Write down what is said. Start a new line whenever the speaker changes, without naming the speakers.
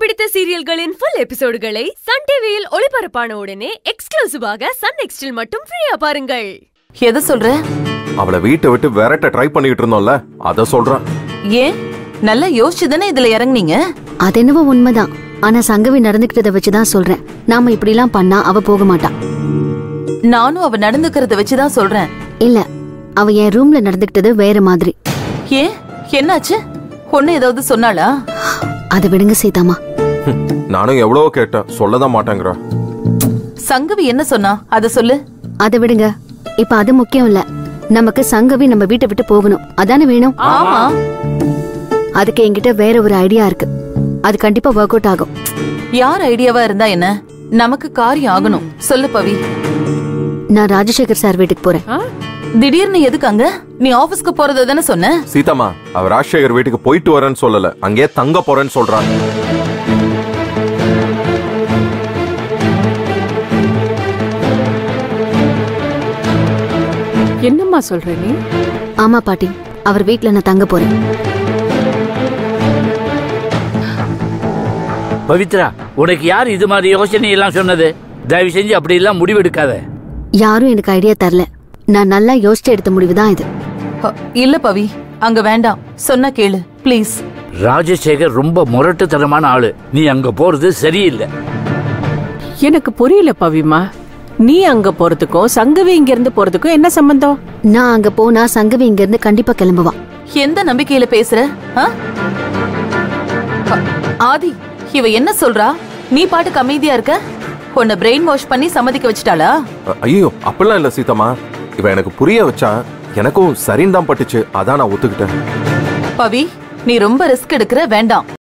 பிடித்த சீரியல்களின் full எபிசோடுகளை Sun டிவியில் ஒளிபரப்பான உடனே எக்ஸ்க்ளூசிவாக சன் நெக்ஸ்டில் மட்டும் ஃப்ரீயா பாருங்கள்
எதை சொல்ற
அவளை வீட்டை விட்டு விரட்ட ட்ரை பண்ணிட்டு இருந்தோம்ல அத சொல்றேன்
ஏன் நல்லா யோசிச்சு தானே இதுல இறங்குனீங்க
அது என்னவோ உண்மைதான் ஆனா சங்கவி நடந்துக்கிட்டத வச்சுதான் சொல்றேன் நாம இப்படிலாம் பண்ணா அவ போக மாட்டா
நானும் அவ நடந்துக்கிறத வச்சுதான் சொல்றேன்
இல்ல அவ என் ரூம்ல நடந்துக்கிட்டது வேற மாதிரி
ஏன் என்னாச்சு ஒண்ணு ஏதாவது சொன்னாளா
அதை விடுங்க சீதாமா
ஹம், நானும் எவ்வளவோ கேட்டேன் சொல்லதான் மாட்டேங்கிறா
சங்கவி என்ன சொன்னா அத சொல்லு
அதை விடுங்க இப்ப அது முக்கியம் இல்ல நமக்கு சங்கவி நம்ம வீட்டை விட்டு போகணும் அதானே வேணும்
ஆமா
அதுக்கு என்கிட்ட வேற ஒரு ஐடியா இருக்கு அது கண்டிப்பா ஒர்க் அவுட் ஆகும்
யார் ஐடியாவா இருந்தா என்ன நமக்கு காரியம் ஆகணும் சொல்லு பவி
நான் ராஜசேகர் சார் வீட்டுக்கு போறேன்
திடீர்னு எதுக்கு அங்க நீ ஆபீஸ்க்கு போறத தானே சொன்ன
சீதாமா அவ ராஜசேகர் வீட்டுக்கு போயிட்டு வரேன்னு சொல்லல அங்கேயே தங்க போறேன்னு சொல்றாங்க
என்னம்மா சொல்ற நீ
ஆமா பாட்டி அவர் வீட்ல நான் தங்க போறேன்
பவித்ரா உனக்கு யார் இது மாதிரி யோசனை எல்லாம் சொன்னது தயவு செஞ்சு அப்படி எல்லாம் முடிவெடுக்காத
யாரும் எனக்கு ஐடியா தரல நான் நல்லா யோசிச்சு எடுத்த முடிவு தான் இது
அ, இல்ல பவி அங்க வேண்டாம் சொன்னா கேளு ப்ளீஸ்
ராஜசேகர் ரொம்ப முரட்டுத்தனமான ஆளு நீ அங்க போறது சரியில்லை
எனக்கு புரியல பவிமா நீ அங்க போறதுக்கும் சங்கவி இங்க இருந்து போறதுக்கும் என்ன சம்பந்தம்
நான் அங்க போனா சங்கவி இங்க இருந்து கண்டிப்பா கிளம்புவா
எந்த நம்பிக்கையில பேசுற ஆ? அ, ஆதி இவ என்ன சொல்றா நீ பாட்டுக்கு அமைதியா இருக்க உன்னை பிரெயின் வாஷ் பண்ணி சம்மதிக்க வச்சுட்டாளா
அ- ஐயோ அப்படிலாம் இல்ல சீதாமா இவ எனக்கு புரிய வச்சா எனக்கும் சரின்னு தான் பட்டுச்சு அதான் நான் ஒத்துக்கிட்டேன்
பவி நீ ரொம்ப ரிஸ்க் எடுக்கிற வேண்டாம்